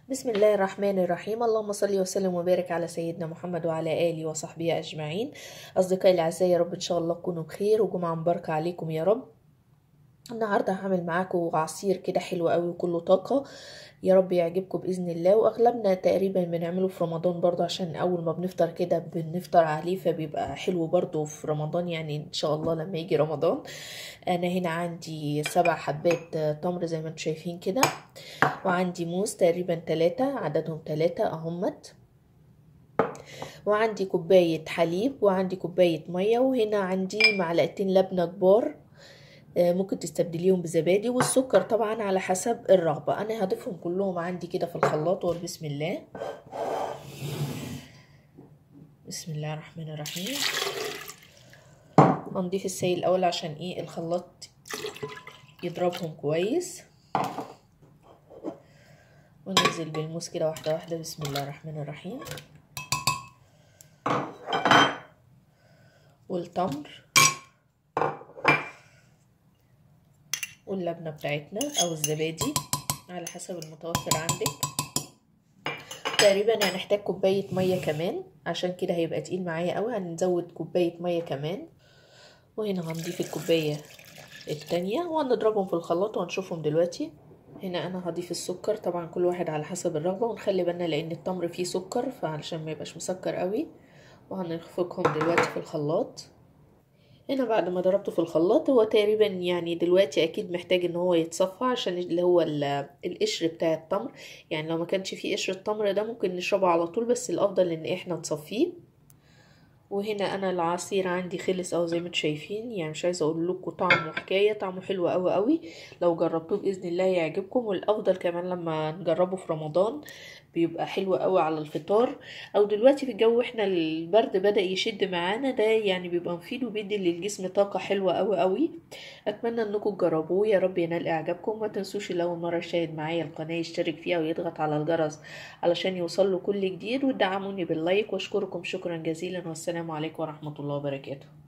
بسم الله الرحمن الرحيم اللهم صل وسلم وبارك على سيدنا محمد وعلى آله وصحبه أجمعين أصدقائي الأعزاء يا رب إن شاء الله تكونوا بخير وجمعة مباركة عليكم يا رب النهاردة هعمل معاكم عصير كده حلو قوي وكله طاقة يا رب يعجبكم بإذن الله وأغلبنا تقريبا بنعمله في رمضان برضه عشان أول ما بنفطر كده بنفطر عليه فبيبقى حلو برضه في رمضان يعني إن شاء الله لما يجي رمضان أنا هنا عندي سبع حبات تمر زي ما انتم شايفين كده وعندي موز تقريبا تلاتة عددهم تلاتة أهمت وعندي كوباية حليب وعندي كوباية مية وهنا عندي معلقتين لبنة كبار ممكن تستبدليهم بزبادي والسكر طبعا على حسب الرغبة أنا هضيفهم كلهم عندي كده في الخلاط وأقول بسم الله بسم الله الرحمن الرحيم هنضيف السائل الأول عشان إيه الخلاط يضربهم كويس وننزل بالموس كده واحدة واحدة بسم الله الرحمن الرحيم والتمر واللبنة بتاعتنا أو الزبادي على حسب المتوفر عندك تقريبا هنحتاج كوباية مية كمان عشان كده هيبقى تقيل معايا قوي هنزود كوباية مية كمان وهنا هنضيف الكوباية التانية وهنضربهم في الخلاط وهنشوفهم دلوقتي هنا انا هضيف السكر طبعا كل واحد على حسب الرغبة ونخلي بالنا لان التمر فيه سكر فعلشان ما يبقاش مسكر قوي وهنخفقهم دلوقتي في الخلاط هنا بعد ما ضربته في الخلاط هو تقريبا يعني دلوقتي اكيد محتاج ان هو يتصفى عشان اللي هو القشر بتاع التمر يعني لو ما كانش فيه قشر التمر ده ممكن نشربه على طول بس الافضل ان احنا نصفيه وهنا انا العصير عندي خلص اهو زي ما انتم شايفين يعني مش عايزه اقول لكم طعمه حكايه طعمه حلو قوي قوي لو جربتوه باذن الله يعجبكم والافضل كمان لما نجربه في رمضان بيبقى حلو قوي على الفطار او دلوقتي في الجو احنا البرد بدا يشد معانا ده يعني بيبقى مفيد وبيدي للجسم طاقه حلوه قوي قوي اتمنى انكم تجربوه يا رب ينال اعجابكم ما تنسوش لو اول مره يشاهد معايا القناه يشترك فيها ويضغط على الجرس علشان يوصل له كل جديد وتدعموني باللايك واشكركم شكرا جزيلا والسلام عليكم ورحمه الله وبركاته